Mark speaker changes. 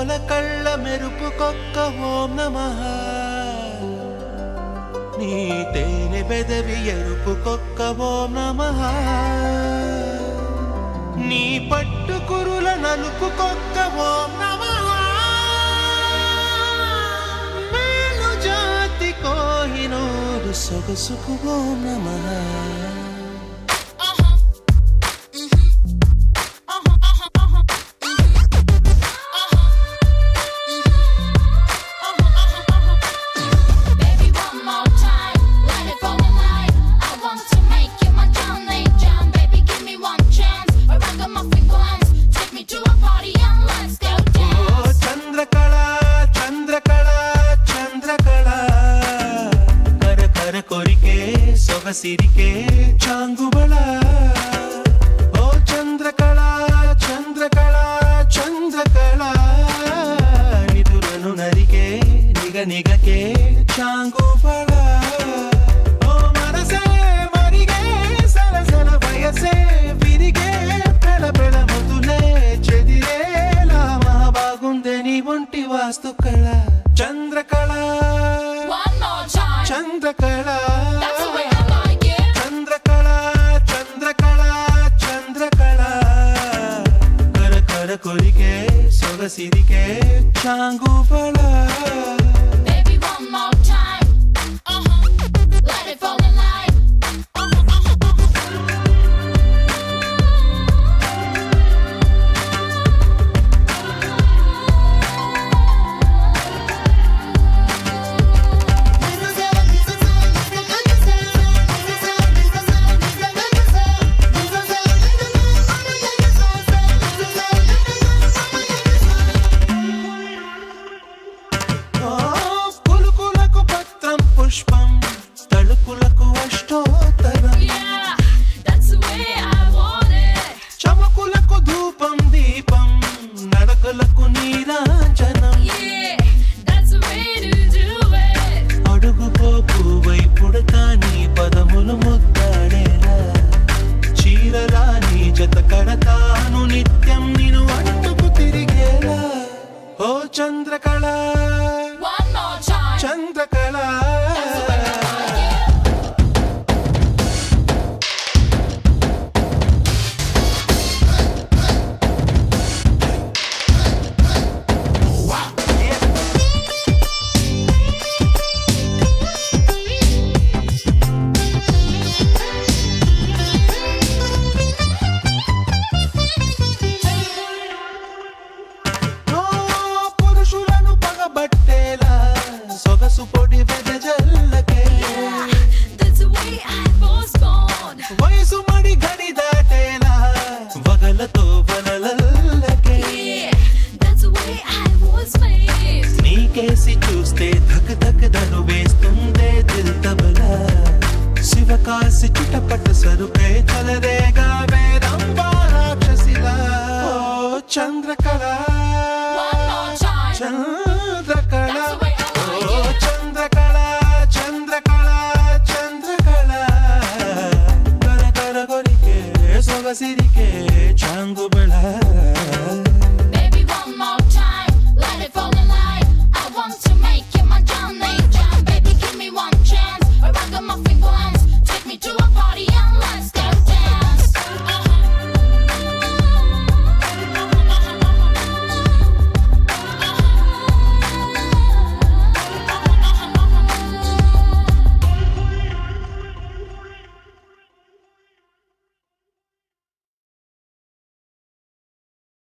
Speaker 1: కోల కళ్ళ మెరుపుకొక్క ఓం నమః నీ తేనె బెదవి ఎరుపుకొక్క ఓం నమః నీ పట్టు కురుల నలుపుకొక్క ఓం నమః మేలు జాతి కోహినూరు సొగసుకు ఓం నమః
Speaker 2: Baby, one more time, let it fall in line. I want to make you my Johnny John. Baby, give me one chance. A ragamuffin glance. Take me to a party and let's go
Speaker 1: oh
Speaker 2: dance.
Speaker 1: Chandrakala Chandrakala Chandrakala కర కర కొరికే సొగసిరికే చాంగుబళ ఓ చంద్రకళ చంద్రకళ చంద్రకళ నిదురను నరికే నిగ నిగకే చాంగుబళ ఓ మనసే మరిగే సరసన వయసే విరిగే పెళ పెళ మొదలే చెదిరేలా మా బాగుందే నీ ఒంటి వాస్తు కళ Chandrakala
Speaker 2: One more time.
Speaker 1: Chandrakala
Speaker 2: That's the way I like it.
Speaker 1: Chandrakala Chandrakala Chandrakala కర కర కొరికే సొగసిరికే చాంగుబళ
Speaker 2: Baby, one more time. Uh-huh. Let it fall in line. Uh-huh, uh-huh, uh-huh.
Speaker 1: ఓ కులుకులకు పత్రం పుష్పం తళుకులకు అష్టోత్తరం
Speaker 2: Yeah, that's the way I want it.
Speaker 1: చమకులకు ధూపం దీపం నడకలకు నీరాంజనం
Speaker 2: Yeah, that's the way to do it.
Speaker 1: అడుగుపోకు వైపుడతా నీ పదములు ముద్దాడేలా చీరలా నీ జత కడతాను నిత్యం నిన్ను అంటుకు తిరిగేలా ఓ Chandrakala
Speaker 2: One more time.
Speaker 1: Chandrakala
Speaker 2: That's the way I like it.
Speaker 1: ఓ పురుషులను పగబట్టేలా సొగసు పొడి